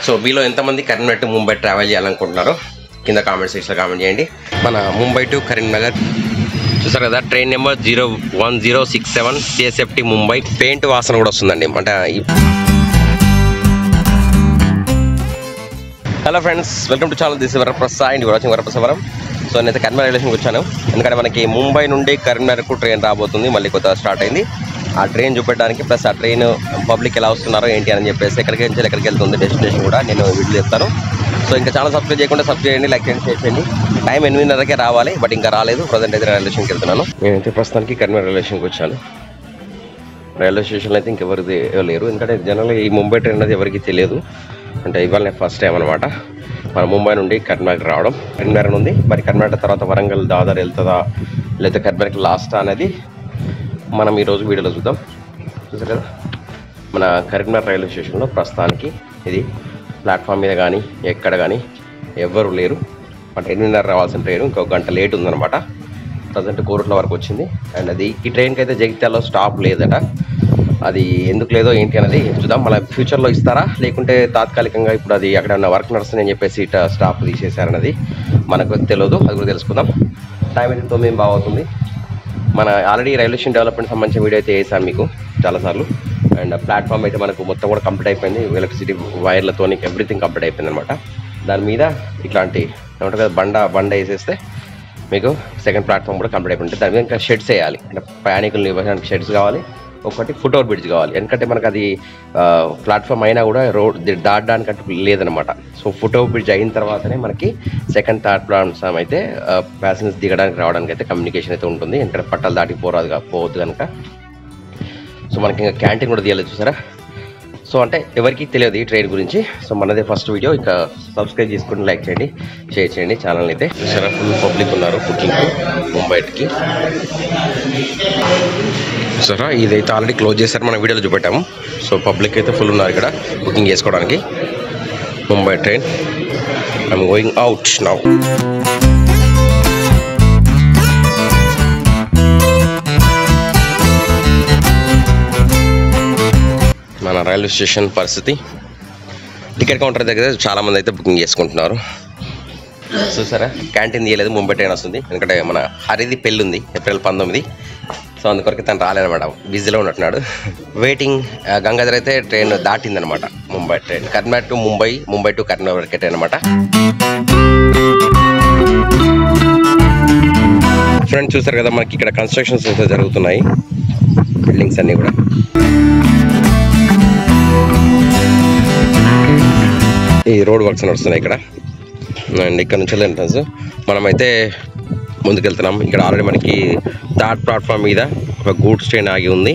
so మీలో ఎంతమంది Karimnagar to Mumbai travel చేయాలనుకుంటున్నారో కింద కామెంట్ సెక్షన్లో కామెంట్ చేయండి మన ముంబై టు కరీంనగర్ చూసారు కదా train number zero one zero six seven CSMT Mumbai paint వాసన కూడా వస్తుందండి అంటే ఈ- hello friends welcome to channel this Varaprasad and watching వరప్రసవరం సో నేనైతే కరీంనగర్ రిలేషన్కి వచ్చాను ఎందుకంటే మనకి ముంబై నుండి కరీంనగర్కు ట్రైన్ రాబోతుంది మళ్ళీ కొత్త స్టార్ట్ అయింది ఆ ట్రైన్ చూపెట్టడానికి ప్లస్ ఆ ట్రైన్ పబ్లిక్ ఎలా వస్తున్నారో ఏంటి అని చెప్పేసి ఎక్కడికి నుంచి ఎక్కడికి వెళ్తుంది డెస్టినేషన్ కూడా నేను వీడియో చెప్తాను సో ఇంకా చాలా సబ్స్క్రైబ్ చేయకుండా సబ్స్క్రైబ్ చేయండి లైక్ చేయండి షేర్ చేయండి టైం ఎనిమిదిన్నరకే రావాలి బట్ ఇంకా రాలేదు ప్రజెంట్ అయితే రైల్వే స్టేషన్కి వెళ్తున్నాను నేనైతే ప్రస్తుతానికి కరీంనగర్ రైల్వే స్టేషన్కి వచ్చాను రైల్వే స్టేషన్లో అయితే ఇంకెవరిది లేరు ఎందుకంటే జనరల్గా ఈ ముంబై ట్రైన్ అనేది ఎవరికి తెలియదు అంటే ఇవాళ ఫస్ట్ టైం అనమాట మన ముంబై నుండి కర్ణాటక రావడం కరీంనగర్ ఉంది మరి కర్ణాటక తర్వాత వరంగల్ దాదర్ వెళ్తుందా లేకపోతే కర్ణాటక లాస్ట్ అనేది మనం ఈరోజు వీడియోలో చూద్దాం చూసారు కదా మన కరీంనగర్ రైల్వే స్టేషన్లో ప్రస్తుతానికి ఇది ప్లాట్ఫామ్ మీద కానీ ఎక్కడ కానీ ఎవ్వరు లేరు అంటే ఎనిమిదిన్నర రావాల్సిన ట్రైన్ ఇంకొక గంట లేట్ ఉందన్నమాట ప్రజెంట్ కోరుట్ల వరకు వచ్చింది అండ్ అది ఈ ట్రైన్కి అయితే జగిత్యాలలో స్టాప్ లేదట అది ఎందుకు లేదో ఏంటి అనేది చూద్దాం మళ్ళీ ఫ్యూచర్లో ఇస్తారా లేకుంటే తాత్కాలికంగా ఇప్పుడు అది అక్కడ ఉన్న వర్క్ నడుస్తుందని చెప్పేసి ఇట స్టాప్ తీసేశారన్నది మనకు తెలియదు అది కూడా తెలుసుకుందాం టైం అయితే తొమ్మిది బాగా అవుతుంది మన ఆల్రెడీ రైల్వే స్టేషన్ డెవలప్మెంట్ సంబంధించిన వీడియో అయితే వేసాను మీకు చాలాసార్లు అండ్ ప్లాట్ఫామ్ అయితే మనకు మొత్తం కూడా కంప్లీట్ అయిపోయింది ఎలక్ట్రిసిటీ వైర్లతో ఎవ్రీథింగ్ కంప్లీట్ అయిపోయింది అనమాట దాని మీద ఇట్లాంటి ఏమంటారు కదా బండ బండ వేసేస్తే మీకు సెకండ్ ప్లాట్ఫామ్ కూడా కంప్లీట్ అయిపోయింది దాని మీద ఇంకా షెడ్స్ వేయాలి అంటే ప్రయాణికులు నివసించడానికి షెడ్స్ కావాలి ఒకటి ఫుట్ ఓవర్ బ్రిడ్జ్ కావాలి ఎందుకంటే మనకు అది ప్లాట్ఫామ్ అయినా కూడా రోడ్ దాటడానికి అటు లేదనమాట సో ఫుట్ ఓవర్ బ్రిడ్జ్ అయిన తర్వాతనే మనకి సెకండ్ థర్డ్ ప్లాట్ఫామ్ అయితే ప్యాసింజర్స్ దిగడానికి రావడానికి అయితే కమ్యూనికేషన్ అయితే ఉంటుంది ఎందుకంటే పట్టాలు దాటి పోరాదు కా- పోవద్దు కనుక సో మనకి ఇంకా క్యాంటీన్ కూడా తీయలేదు చూసారా సో అంటే ఎవరికి తెలియదు ఈ ట్రైన్ గురించి సో మనదే ఫస్ట్ వీడియో ఇక సబ్స్క్రైబ్ చేసుకుని లైక్ చేయండి షేర్ చేయండి ఛానల్ అయితే చూసారా ఫుల్ పబ్లిక్ ఉన్నారు బుకింగ్ ముంబైకి సరే ఇదైతే ఆల్రెడీ క్లోజ్ చేశారు మన వీడియోలో చూపెట్టాము సో పబ్లిక్ అయితే ఫుల్ ఉన్నారు ఇక్కడ బుకింగ్ చేసుకోవడానికి Mumbai train I'm going out now మన రైల్వే స్టేషన్ పరిస్థితి టికెట్ కౌంటర్ దగ్గర చాలా మంది అయితే బుకింగ్ చేసుకుంటున్నారు చూసారా క్యాంటీన్ తీయలేదు ముంబై ట్రైన్ వస్తుంది ఎందుకంటే మన హరిది పెళ్ళి ఉంది ఏప్రిల్ పంతొమ్మిది సో అందుకొరకు తను రాలేదన్నమాట బిజీలో ఉన్నట్టున్నాడు వెయిటింగ్ ఆ, గంగాధర్ అయితే ట్రైన్ దాటిందనమాట Mumbai train Karnataka to Mumbai Mumbai to Karnataka వరకే ట్రైన్ అనమాట ఫ్రెండ్స్ చూసారు కదా మనకి ఇక్కడ కన్స్ట్రక్షన్స్ అయితే జరుగుతున్నాయి బిల్డింగ్స్ అన్నీ కూడా ఈ రోడ్ వర్క్స్ నడుస్తున్నాయి ఇక్కడ అండ్ ఇక్కడ నుంచి ఎంట్రన్స్ మనమైతే ముందుకెళ్తున్నాం ఇక్కడ ఆల్రెడీ మనకి థర్డ్ ప్లాట్ఫామ్ మీద ఒక గూడ్స్ ట్రైన్ ఆగి ఉంది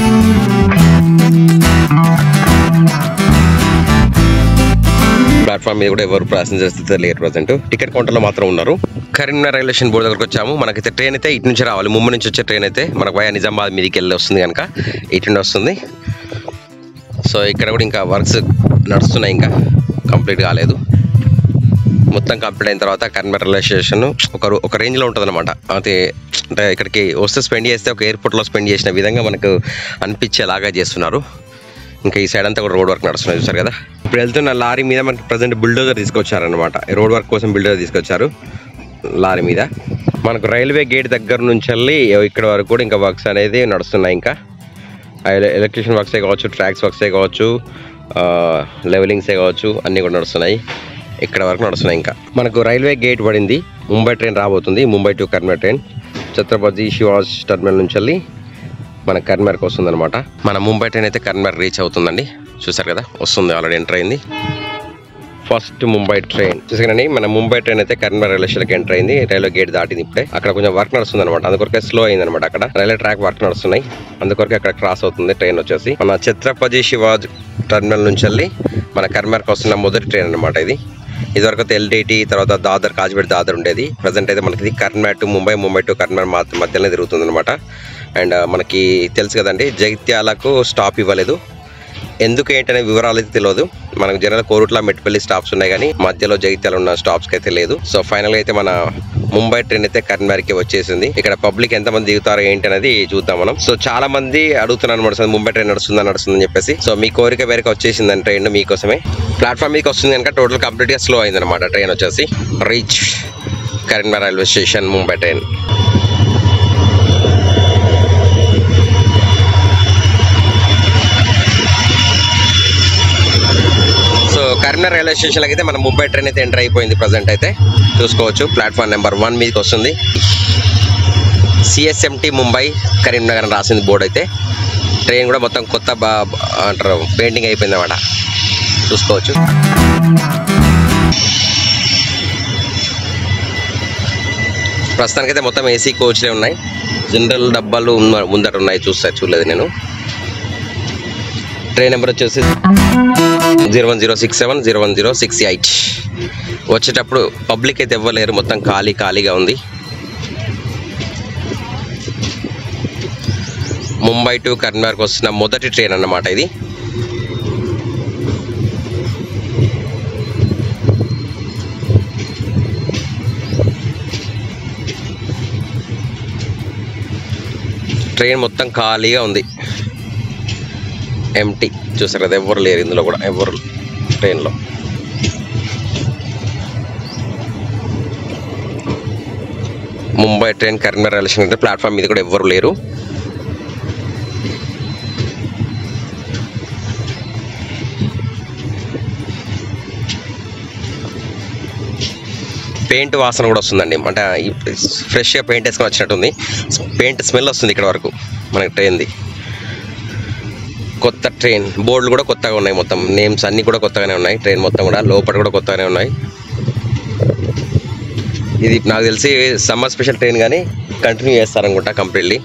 ప్లాట్ఫామ్ మీద కూడా ఎవరు ప్యాసింజర్స్ అయితే లేరు ప్రజెంట్ టికెట్ కౌంటర్లో మాత్రం ఉన్నారు కరీంనగర్ రైల్వే స్టేషన్ బోర్డు దగ్గరకు వచ్చాము మనకైతే ట్రైన్ అయితే ఇటు నుంచి రావాలి ముంబై నుంచి వచ్చే ట్రైన్ అయితే మనకు వయా నిజామాబాద్ మీదకి వెళ్ళి వస్తుంది కనుక ఇటు నుండి వస్తుంది సో ఇక్కడ కూడా ఇంకా వర్క్స్ నడుస్తున్నాయి ఇంకా కంప్లీట్ కాలేదు మొత్తం కంప్లీట్ అయిన తర్వాత కరీంనగర్ రైల్వే స్టేషన్ ఒక రో- ఒక రేంజ్లో ఉంటుంది అనమాట అయితే అంటే ఇక్కడికి వస్తే స్పెండ్ చేస్తే ఒక ఎయిర్పోర్ట్లో స్పెండ్ చేసిన విధంగా మనకు అనిపించేలాగా చేస్తున్నారు ఇంకా ఈ సైడ్ అంతా కూడా రోడ్ వర్క్ నడుస్తున్నాయి చూసారు కదా ఇప్పుడు వెళ్తున్న లారీ మీద మనకి ప్రజెంట్ బిల్డోజర్ తీసుకొచ్చారనమాట రోడ్ వర్క్ కోసం బిల్డోజర్ తీసుకొచ్చారు లారీ మీద మనకు రైల్వే గేట్ దగ్గర నుంచి వెళ్ళి ఇక్కడ వరకు కూడా ఇంకా వర్క్స్ అనేది నడుస్తున్నాయి ఇంకా ఎలక్ట్రిషియన్ వర్క్సే కావచ్చు ట్రాక్స్ వర్క్సే కావచ్చు లెవెలింగ్సే కావచ్చు అన్నీ కూడా నడుస్తున్నాయి ఇక్కడ వరకు నడుస్తున్నాయి ఇంకా మనకు రైల్వే గేట్ పడింది ముంబై ట్రైన్ రాబోతుంది Mumbai to Kurnool train Chhatrapati Shivaji terminal నుంచి వెళ్ళి మన కర్నూలుకి వస్తుంది అనమాట మన ముంబై ట్రైన్ అయితే కర్నూలు రీచ్ అవుతుందండి చూసారు కదా వస్తుంది ఆల్రెడీ ఎంటర్ అయింది ఫస్ట్ ముంబై ట్రైన్ చూసారండి మన ముంబై ట్రైన్ అయితే కరీంనగర్ రైల్వే స్టేషన్కి ఎంటర్ అయింది రైల్వే గేట్ దాటింది ఇప్పుడే అక్కడ కొంచెం వర్క్ నడుస్తుంది అనమాట అందుకొరకే స్లో అయింది అనమాట అక్కడ రైల్వే ట్రాక్ వర్క్ నడుస్తున్నాయి అందుకొరకే అక్కడ క్రాస్ అవుతుంది ట్రైన్ వచ్చేసి మన ఛత్రపతి శివాజ్ టర్మినల్ నుంచి వెళ్ళి మన కరీంనగర్కి వస్తున్న మొదటి ట్రైన్ అనమాట ఇది ఇదివరకు అయితే ఎల్డిటి తర్వాత దాదర్ కాజ్పేట దాదర్ ఉండేది ప్రజెంట్ అయితే మనకి ఇది కర్నాటక టు ముంబై ముంబై టు కర్నాటక మధ్య- మధ్యలోనే తిరుగుతుంది అనమాట అండ్ మనకి తెలుసు కదండి జగిత్యాలకు స్టాప్ ఇవ్వలేదు ఎందుకు ఏంటనే వివరాలు అయితే తెలియదు మనకు జనరల్ కోరుట్ల మెట్పల్లి స్టాప్స్ ఉన్నాయి కానీ మధ్యలో జగిత్యాల ఉన్న స్టాప్స్కి అయితే లేదు సో ఫైనల్గా అయితే మన ముంబై ట్రైన్ అయితే కరీంనగర్కి వచ్చేసింది ఇక్కడ పబ్లిక్ ఎంత మంది దిగుతారో ఏంటి అనేది చూద్దాం మనం సో చాలా మంది అడుగుతున్నారు అనమాట సార్ ముంబై ట్రైన్ నడుస్తుందా నడుస్తుందని చెప్పేసి సో మీ కోరిక మేరకు వచ్చేసింది ట్రైన్ మీకోసమే ప్లాట్ఫామ్ మీకు వస్తుంది కనుక టోటల్ కంప్లీట్ గా స్లో అయింది అనమాట ట్రైన్ వచ్చేసి reach Karimnagar railway station Mumbai train so Karimnagar railway స్టేషన్కి అయితే మన ముంబై ట్రైన్ అయితే ఎంటర్ అయిపోయింది ప్రజెంట్ అయితే చూసుకోవచ్చు ప్లాట్ఫామ్ నెంబర్ వన్ మీదకి వస్తుంది సిఎస్ఎంటి ముంబై కరీంనగర్ అని రాసింది బోర్డు అయితే ట్రైన్ కూడా మొత్తం కొత్త బా అంటారు పెయింటింగ్ అయిపోయింది అన్నమాట చూసుకోవచ్చు ప్రస్తుతానికైతే మొత్తం ఏసీ కోచ్లే ఉన్నాయి జనరల్ డబ్బాలు ఉన్న- ముందట ఉన్నాయి చూస్తా చూడలేదు నేను ట్రైన్ నెంబర్ వచ్చేసి zero one zero six seven zero one zero six eight వచ్చేటప్పుడు పబ్లిక్ అయితే ఇవ్వలేరు మొత్తం ఖాళీ ఖాళీగా ఉంది ముంబై టు కరీంనగర్కి వస్తున్న మొదటి ట్రైన్ అన్నమాట ఇది ట్రైన్ మొత్తం ఖాళీగా ఉంది ఎంటీ చూసారు కదా ఎవరు లేరు ఇందులో కూడా ఎవరు ట్రైన్లో Mumbai train Karimnagar railway station అంటే ప్లాట్ఫామ్ మీద కూడా ఎవ్వరు లేరు పెయింట్ వాసన కూడా వస్తుందండి అంటే ఫ్రెష్గా పెయింట్ వేసుకొని వచ్చినట్టుంది పెయింట్ స్మెల్ వస్తుంది ఇక్కడ వరకు మనకి ట్రైన్ది కొత్త ట్రైన్ బోర్డులు కూడా కొత్తగా ఉన్నాయి మొత్తం నేమ్స్ అన్నీ కూడా కొత్తగానే ఉన్నాయి ట్రైన్ మొత్తం కూడా లోపల కూడా కొత్తగానే ఉన్నాయి ఇది నాకు తెలిసి సమ్మర్ స్పెషల్ ట్రైన్ కానీ కంటిన్యూ చేస్తారనుకుంటా కంప్లీట్లీ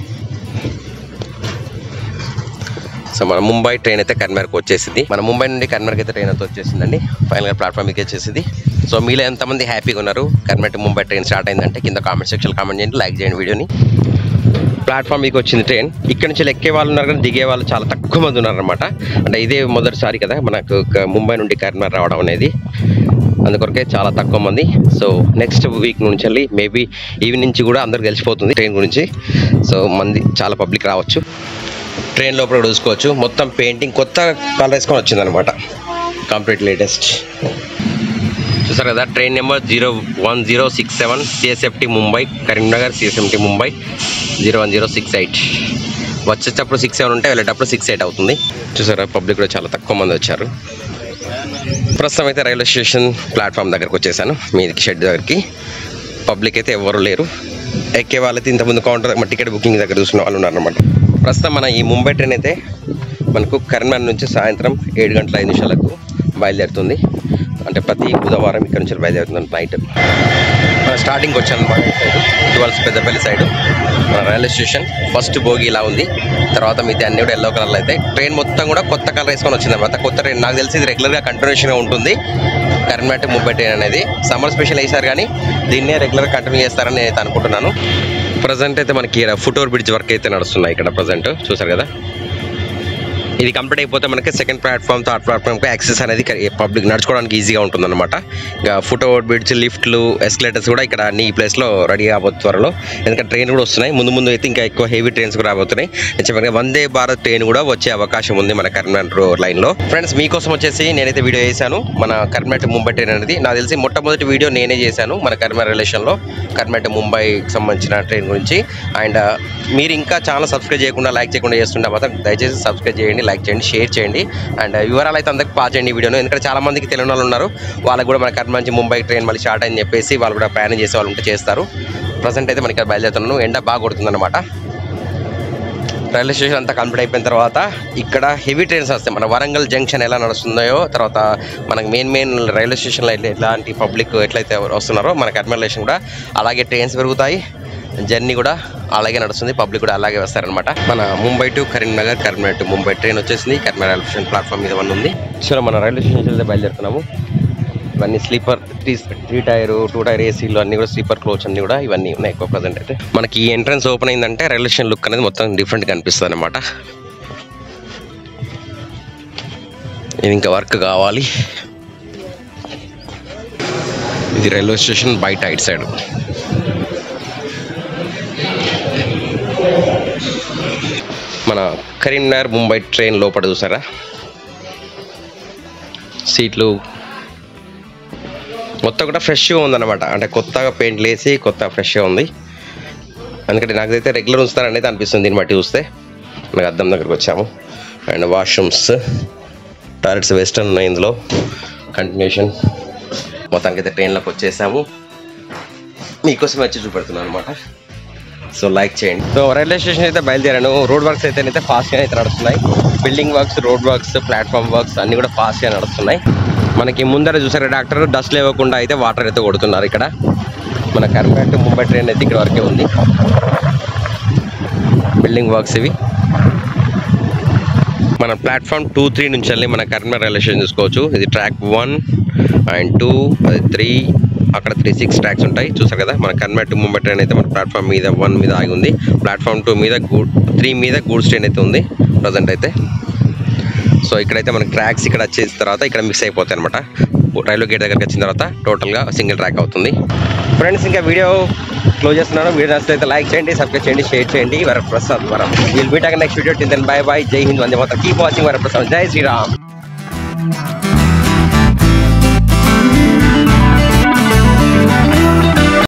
సో మన ముంబై ట్రైన్ అయితే కన్మర్కి వచ్చేసింది మన ముంబై నుండి కన్మర్కి అయితే ట్రైన్ అయితే వచ్చేసిందండి ఫైనల్గా ప్లాట్ఫామ్ మీకు వచ్చేసింది సో మీలో ఎంతమంది హ్యాపీగా ఉన్నారు కన్మర్ టు ముంబై ట్రైన్ స్టార్ట్ అయిందంటే కింద కామెంట్ సెక్షన్ కామెంట్ చేయండి లైక్ చేయండి వీడియోని ప్లాట్ఫామ్ మీకు వచ్చింది ట్రైన్ ఇక్కడ నుంచి ఎక్కే వాళ్ళు ఉన్నారు కానీ దిగే వాళ్ళు చాలా తక్కువ మంది ఉన్నారనమాట అంటే ఇదే మొదటిసారి కదా మనకు క- ముంబై నుండి కరీంనగర్ రావడం అనేది అందుకొరకే చాలా తక్కువ మంది సో నెక్స్ట్ వీక్ నుంచి వెళ్ళి మేబీ ఈవినింగ్ నుంచి కూడా అందరు గెలిచిపోతుంది ట్రైన్ గురించి సో మంది చాలా పబ్లిక్ రావచ్చు ట్రైన్ లోపల కూడా చూసుకోవచ్చు మొత్తం పెయింటింగ్ కొత్త కలర్ వేసుకొని వచ్చిందనమాట కంప్లీట్ లేటెస్ట్ చూసారు కదా train number zero one zero six seven CSMT Mumbai Karimnagar CSMT Mumbai zero one zero six eight వచ్చేటప్పుడు సిక్స్ సెవెన్ ఉంటే వెళ్ళేటప్పుడు సిక్స్ ఎయిట్ అవుతుంది చూసారా పబ్లిక్ కూడా చాలా తక్కువ మంది వచ్చారు ప్రస్తుతం అయితే రైల్వే స్టేషన్ ప్లాట్ఫామ్ దగ్గరకు వచ్చేసాను మీదికి షెడ్ దగ్గరికి పబ్లిక్ అయితే ఎవరు లేరు ఎక్కే వాళ్ళైతే ఇంతకుముందు కౌంటర్ మన టికెట్ బుకింగ్ దగ్గర చూసిన వాళ్ళు ఉన్నారనమాట ప్రస్తుతం మన ఈ ముంబై ట్రైన్ అయితే మనకు కరీంనగర్ నుంచి సాయంత్రం ఏడు గంటల ఐదు నిమిషాలకు బయలుదేరుతుంది అంటే ప్రతి బుధవారం ఇక్కడ నుంచి బయలుదేరుతుంది నైట్ మన స్టార్టింగ్కి వచ్చాను అనమాట ఈ సైడ్ ఇటువలసి పెద్దపల్లి సైడ్ మన రైల్వే స్టేషన్ ఫస్ట్ భోగి ఇలా ఉంది తర్వాత మిగతా అన్ని కూడా ఎల్లో కలర్లో అయితే ట్రైన్ మొత్తం కూడా కొత్త కలర్ వేసుకొని వచ్చింది అనమాట కొత్త ట్రైన్ నాకు తెలిసి ఇది రెగ్యులర్గా కంటిన్యూషన్గా ఉంటుంది కరీంనగర్ టు ముంబై ట్రైన్ అనేది సమ్మర్ స్పెషల్ వేసారు కానీ దీన్నే రెగ్యులర్ కంటిన్యూ చేస్తారని నేను అనుకుంటున్నాను ప్రజెంట్ అయితే మనకి ఫుట్ ఓవర్ బ్రిడ్జ్ వర్క్ అయితే నడుస్తున్నాయి ఇక్కడ ప్రజెంట్ చూసారు కదా ఇది కంప్లీట్ అయిపోతే మనకి సెకండ్ ప్లాట్ఫామ్ థర్డ్ ప్లాట్ఫామ్కి యాక్సెస్ అనేది పబ్లిక్ నడుచుకోవడానికి ఈజీగా ఉంటుందన్నమాట ఇంకా ఫుట్ ఓవర్ బ్రిడ్జ్ లిఫ్ట్లు ఎస్కలేటర్స్ కూడా ఇక్కడ అన్ని ఈ ప్లేస్లో రెడీ కాబోతుంది త్వరలో ఎందుకంటే ట్రైన్ కూడా వస్తున్నాయి ముందు ముందు అయితే ఇంకా ఎక్కువ హెవీ ట్రైన్స్ కూడా రాబోతున్నాయి చెప్పగా వందే భారత్ ట్రైన్ కూడా వచ్చే అవకాశం ఉంది మన కరీంనగర్ లైన్లో ఫ్రెండ్స్ మీకోసం వచ్చేసి నేనైతే వీడియో చేశాను మన కరీంనగర్ ముంబై ట్రైన్ అనేది నాకు తెలిసి మొట్టమొదటి వీడియో నేనే చేశాను మన కరీంనగర్ రిలేషన్లో కరీంనగర్ ముంబైకి సంబంధించిన ట్రైన్ గురించి అండ్ మీరు ఇంకా ఛానల్ సబ్స్క్రైబ్ చేయకుండా లైక్ చేయకుండా చేస్తుంటే మాత్రం దయచేసి సబ్స్క్రైబ్ చేయండి లైక్ చేయండి షేర్ చేయండి అండ్ వివరాలు అయితే అందరికి పాస్ చేయండి ఈ వీడియోను ఎందుకంటే చాలా మందికి తెలియని వాళ్ళు ఉన్నారు వాళ్ళకి కూడా మన కర్మ నుంచి ముంబై ట్రైన్ మళ్ళీ స్టార్ట్ అయింది చెప్పేసి వాళ్ళు కూడా ప్రయాణం చేసే వాళ్ళు ఉంటే చేస్తారు ప్రజెంట్ అయితే మనకి ఇక్కడ బయలుదేరుతున్నాను ఎండ బాగా కొడుతుందన్నమాట రైల్వే స్టేషన్ అంతా కంప్లీట్ అయిపోయిన తర్వాత ఇక్కడ హెవీ ట్రైన్స్ వస్తాయి మన వరంగల్ జంక్షన్ ఎలా నడుస్తుందో తర్వాత మనకి మెయిన్ మెయిన్ రైల్వే స్టేషన్లో ఎట్లా ఎట్లాంటి పబ్లిక్ ఎట్లయితే వస్తున్నారో మన కర్మల్ స్టేషన్ కూడా అలాగే ట్రైన్స్ పెరుగుతాయి జర్నీ కూడా అలాగే నడుస్తుంది పబ్లిక్ కూడా అలాగే వస్తారనమాట మన Mumbai to Karimnagar Karimnagar to Mumbai train వచ్చేసింది కరీంనగర్ రైల్వే స్టేషన్ ప్లాట్ఫామ్ మీద వన్ ఉంది సో మన రైల్వే స్టేషన్ అయితే బయలుదేరుతున్నాము ఇవన్నీ sleeper three three tier two tier ఏసీలు అన్ని కూడా స్లీపర్ క్లోచ్ అన్ని కూడా ఇవన్నీ ఉన్నాయి ఎక్కువ ప్రజెంట్ అయితే మనకి ఈ ఎంట్రన్స్ ఓపెన్ అయిందంటే రైల్వే స్టేషన్ లుక్ అనేది మొత్తం డిఫరెంట్గా అనిపిస్తుంది అనమాట ఇది ఇంకా వర్క్ కావాలి ఇది రైల్వే స్టేషన్ బయట ఇటు సైడ్ మన కరీంనగర్ ముంబై ట్రైన్ లోపల చూసారా సీట్లు మొత్తం కూడా ఫ్రెష్గా ఉందన్నమాట అంటే కొత్తగా పెయింట్లు వేసి కొత్త ఫ్రెష్గా ఉంది ఎందుకంటే నాకైతే రెగ్యులర్ ఉంచుతారని అయితే అనిపిస్తుంది దీన్ని బట్టి చూస్తే మనకు అద్దం దగ్గరకు వచ్చాము అండ్ వాష్రూమ్స్ టాయిలెట్స్ వెస్టర్న్ ఉన్నాయి ఇందులో కంటిన్యూషన్ మొత్తానికి అయితే ట్రైన్లోకి వచ్చేసాము మీకోసం వచ్చి చూపెడుతున్నాను అనమాట సో లైక్ చేయండి సో రైల్వే స్టేషన్ అయితే బయలుదేరాను రోడ్ వర్క్స్ అయితే అయితే ఫాస్ట్గా అయితే నడుస్తున్నాయి building works road works platform works అన్ని కూడా ఫాస్ట్గా నడుస్తున్నాయి మనకి ముందర చూసారు డాక్టర్ డస్ట్ లేవకుండా అయితే వాటర్ అయితే కొడుతున్నారు ఇక్కడ మన కర్మేట్ ముంబై ట్రైన్ అయితే ఇక్కడ వరకే ఉంది బిల్డింగ్ వర్క్స్ ఇవి మన ప్లాట్ఫామ్ టూ త్రీ నుంచి వెళ్ళి మన కరీంనగర్ రైల్వే స్టేషన్ చూసుకోవచ్చు ఇది ట్రాక్ వన్ అండ్ టూ అది త్రీ అక్కడ త్రీ సిక్స్ ట్రాక్స్ ఉంటాయి చూసారు కదా మన కన్వర్ట్ టు ముంబై ట్రైన్ అయితే మన ప్లాట్ఫామ్ మీద వన్ మీద ఆగి ఉంది ప్లాట్ఫామ్ టూ మీద గూడ్ త్రీ మీద గూడ్స్ ట్రైన్ అయితే ఉంది ప్రజెంట్ అయితే సో ఇక్కడైతే మనకి ట్రాక్స్ ఇక్కడ వచ్చేసిన తర్వాత ఇక్కడ మిక్స్ అయిపోతాయి అనమాట రైల్వే గేట్ దగ్గరికి వచ్చిన తర్వాత టోటల్గా సింగిల్ ట్రాక్ అవుతుంది ఫ్రెండ్స్ ఇంకా వీడియో క్లోజ్ చేస్తున్నాను వీడియో నచ్చితే లైక్ చేయండి సబ్స్క్రైబ్ చేయండి షేర్ చేయండి Varaprasad Varam will meet next video till then bye bye జై హింద్ వందే మాత్రం కీప్ వాచింగ్ వరప్రసాద్ జై శ్రీరామ్